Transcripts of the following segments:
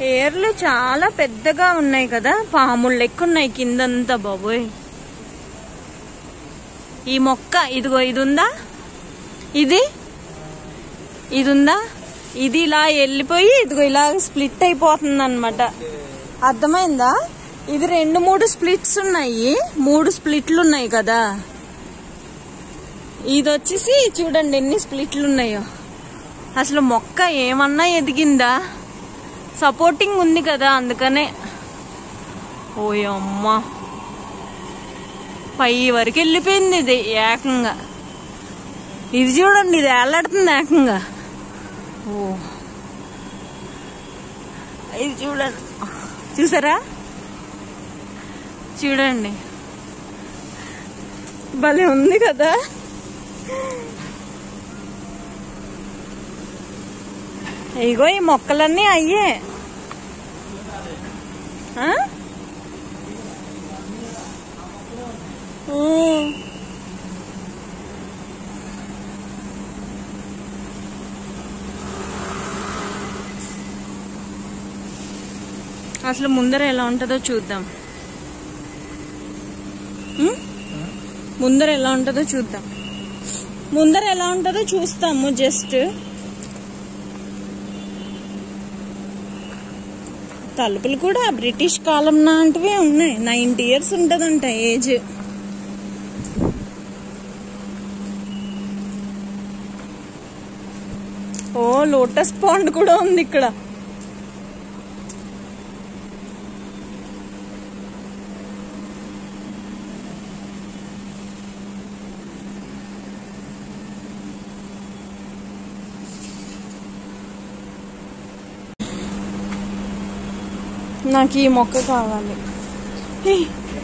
ఏర్లు చాలా పెద్దగా ఉన్నాయి కదా పాములు లెక్క ఉన్నాయి కిందంతా బాబోయ్ ఈ మొక్క ఇదిగో ఇది ఉందా ఇది ఇది ఉందా ఇది ఇలా వెళ్ళిపోయి ఇదిగో ఇలా స్ప్లిట్ అయిపోతుంది అనమాట అర్థమైందా ఇది రెండు మూడు స్ప్లిట్స్ ఉన్నాయి మూడు స్ప్లిట్లు ఉన్నాయి కదా ఇది వచ్చేసి చూడండి ఎన్ని స్ప్లిట్లు ఉన్నాయో అసలు మొక్క ఏమన్నా ఎదిగిందా సపోర్టింగ్ ఉంది కదా అందుకనే ఓయమ్మ పై వరకు వెళ్ళిపోయింది ఇది ఏకంగా ఇది చూడండి ఇది ఏలాడుతుంది ఏకంగా ఓ ఇది చూడండి చూసారా చూడండి భలే ఉంది కదా ఇగో ఈ మొక్కలన్నీ అయ్యే ఆ? ఉమ్. అసలు ముందర ఎలా ఉంటుందో చూద్దాం ఉమ్? ముందర ఎలా ఉంటుందో చూద్దాం ముందర ఎలా ఉంటుందో చూస్తాము జస్ట్ తలుపులు కూడా బ్రిటిష్ కాలం లాంటివే ఉన్నాయి నైన్టీ ఇయర్స్ ఉంటదంట ఏజ్ ఓ లోటస్ పాండ్ కూడా ఉంది ఇక్కడ నాకు ఈ మొక్క కావాలి హే.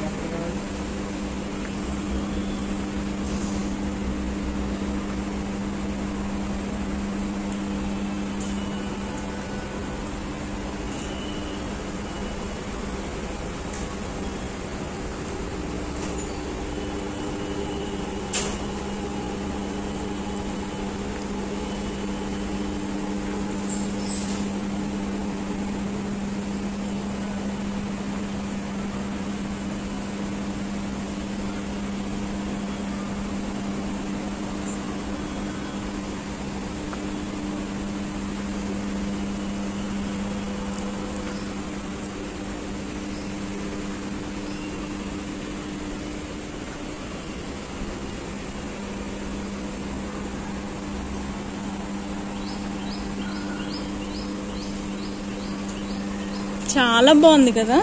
చాలా బాగుంది కదా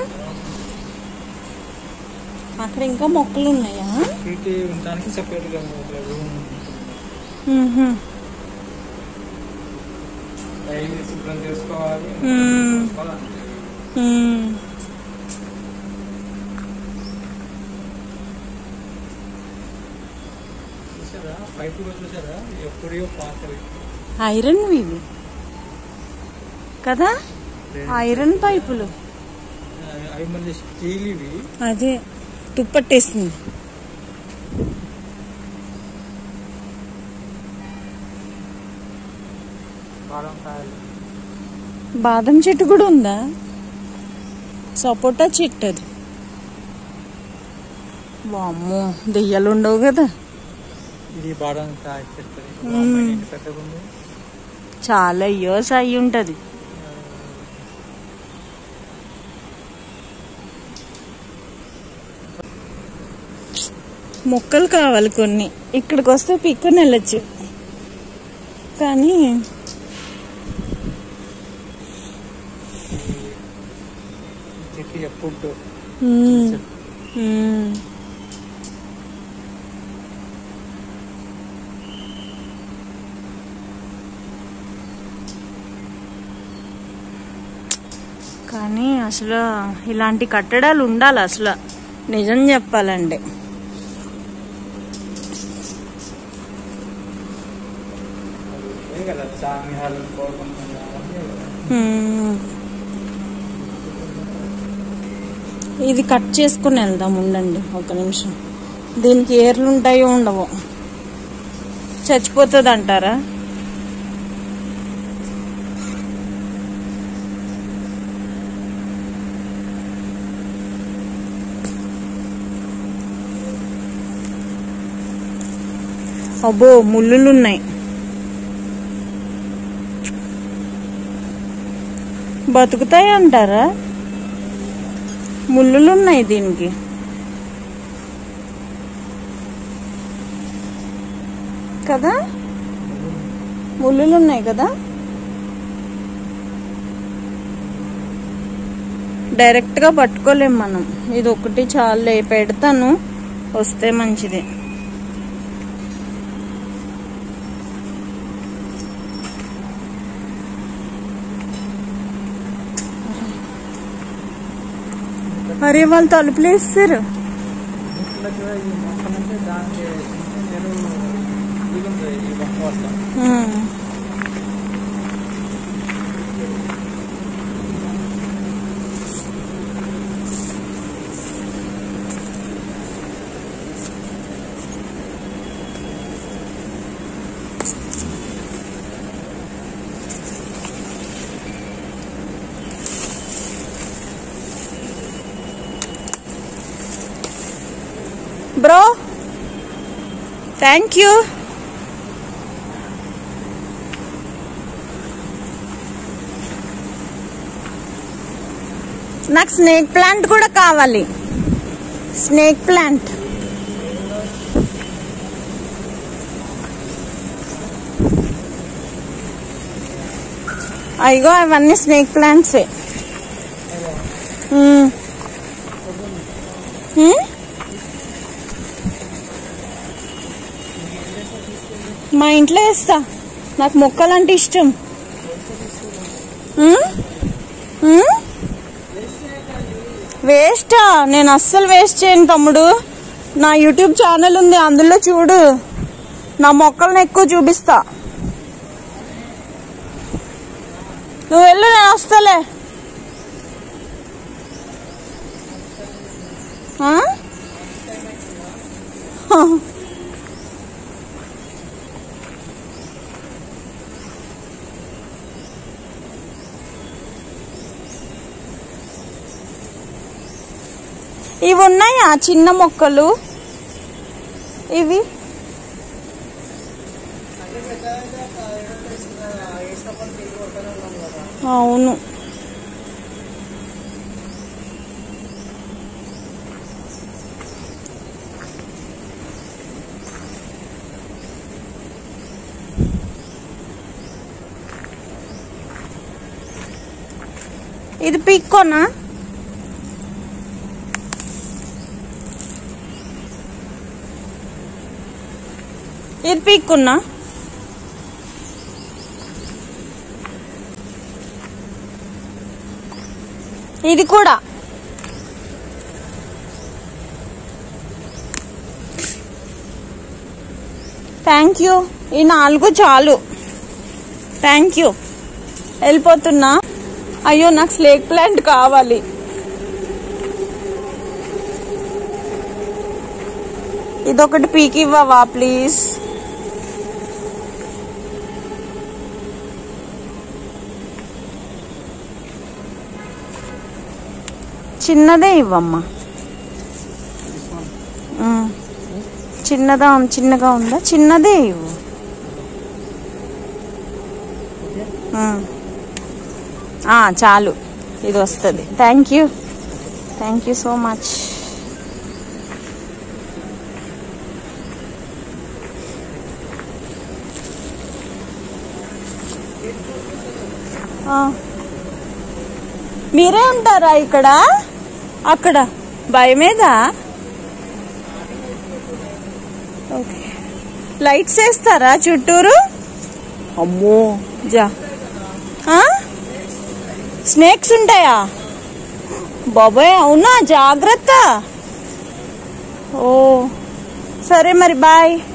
అక్కడ ఇంకా మొక్కలు ఉన్నాయా వీటి ఉండడానికి సెపరేట్ గా ఒక రూమ్ మ్హూ. డైలీ శుభ్రం చేసుకోవాలి మ్మ్. చేసుకోవాలి. మ్మ్. చూసారా పైపు కూడా చూసారా ఎప్పుడో పాతవి ఐరన్ ఇవి కదా ఐరన్ పైపులు అవి- అవి మళ్ళీ స్టీల్ ఇవి అదే తుప్పట్టేసింది బాదం కాయలు బాదం చెట్టు కూడా ఉందా సపోటా చెట్టు అది వామ్మో దెయ్యాలు ఉండవు కదా ఇది బాదం కాయ చెట్టు మ్మ్. అమ్మాయి ఇంటి పెద్దగా ఉంది చాలా ఇయర్స్ అయి ఉంటది మొక్కలు కావాలి కొన్ని ఇక్కడికి వస్తే పిక్కుని వెళ్ళచ్చు కానీ ఈ చెట్టు ఎప్పుడు మ్మ్, మ్మ్. కానీ అసలు ఇలాంటి కట్టడాలు ఉండాలి అసలు నిజం చెప్పాలంటే ఇవే కదా చామిహాలు కోరుకుంటున్నా అవన్నీ కదా. మ్మ్. ఇది కట్ చేసుకుని వెళ్దాం ఉండండి ఒక నిమిషం దీనికి ఏర్లు ఉంటాయో ఉండవో చచ్చిపోతుంది అంటారా అబ్బో ముళ్ళులు ఉన్నాయి బతుకుతాయి అంటారా ముళ్ళులు ఉన్నాయి దీనికి కదా ముళ్ళులు ఉన్నాయి కదా డైరెక్ట్ గా పట్టుకోలేం మనం ఇది ఒకటి చాలే పెడతాను వస్తే మంచిది అరే వాళ్ళు తలుపులు వేస్తారు ఇంట్లో కూడా ఈ మొక్క నుంచి దానికి నేను దిగుంది ఈ మొక్క వల్ల ఉమ్. బ్రో థ్యాంక్ యూ నాకు స్నేక్ ప్లాంట్ కూడా కావాలి స్నేక్ ప్లాంట్ అయ్యో అవన్నీ స్నేక్ ప్లాంట్సే ఉమ్. ఉమ్? మా ఇంట్లో వేస్తా నాకు మొక్కలంటే ఇష్టం ఉమ్? ఉమ్? వేస్టా నేను అస్సలు వేస్ట్ చేయను తమ్ముడు నా యూట్యూబ్ ఛానల్ ఉంది అందులో చూడు నా మొక్కలను ఎక్కువ చూపిస్తా నువ్వు వెళ్ళు నేను వస్తాలే ఆ? ఇవి ఉన్నాయా చిన్న మొక్కలు ఇవి అవును ఇది పీక్కోనా ఇది పీక్కున్నా ఇది కూడా థ్యాంక్ యూ ఈ నాలుగు చాలు థ్యాంక్ యూ వెళ్ళిపోతున్నా అయ్యో నాకు స్లేక్ ప్లాంట్ కావాలి ఇదొకటి పీకి ఇవ్వవా ప్లీజ్ చిన్నదే ఇవ్వమ్మా ఉమ్. చిన్నదా చిన్నగా ఉందా చిన్నదే ఇవ్వు ఉమ్. ఆ, చాలు ఇది వస్తుంది thank you thank you so much ఆ. మీరే ఉంటారా ఇక్కడ అక్కడ భయమేదా ఓకే లైట్స్ వేస్తారా చుట్టూరు అమ్మో జా ఆ? స్నేక్స్ ఉంటాయా బాబాయ్ అవునా జాగ్రత్త ఓ సరే మరి బాయ్